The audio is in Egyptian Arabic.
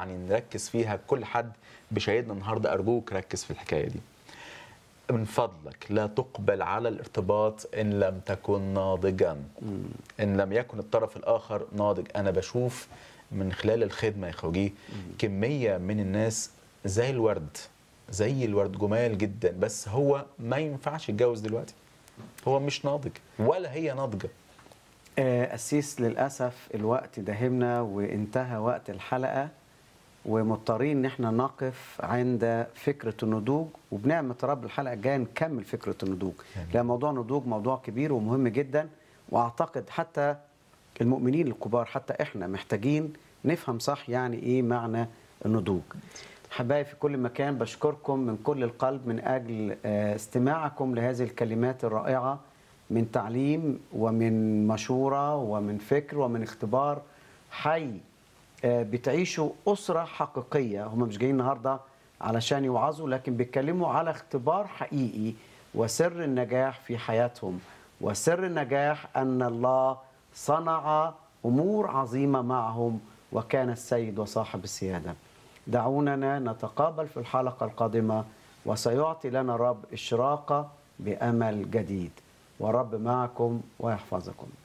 يعني نركز فيها كل حد بشهادنا النهارده ارجوك ركز في الحكايه دي من فضلك لا تقبل على الارتباط ان لم تكن ناضجا ان لم يكن الطرف الاخر ناضج انا بشوف من خلال الخدمه يا خوجي كميه من الناس زي الورد زي الورد جمال جدا بس هو ما ينفعش يتجوز دلوقتي هو مش ناضج ولا هي ناضجه آه، أسيس للأسف الوقت داهمنا وانتهى وقت الحلقة ومضطرين ان احنا نقف عند فكرة النضوج وبنعمة رب الحلقة الجاية نكمل فكرة النضوج آمين. لأن موضوع النضوج موضوع كبير ومهم جدا وأعتقد حتى المؤمنين الكبار حتى احنا محتاجين نفهم صح يعني ايه معنى النضوج حبايبي في كل مكان بشكركم من كل القلب من أجل آه، استماعكم لهذه الكلمات الرائعة من تعليم ومن مشورة ومن فكر ومن اختبار حي آه، بتعيشوا أسرة حقيقية هم مش جايين النهاردة علشان يوعظوا لكن بيتكلموا على اختبار حقيقي وسر النجاح في حياتهم وسر النجاح أن الله صنع أمور عظيمة معهم وكان السيد وصاحب السيادة دعوننا نتقابل في الحلقة القادمة وسيعطي لنا الرب إشراقة بأمل جديد والرب معكم ويحفظكم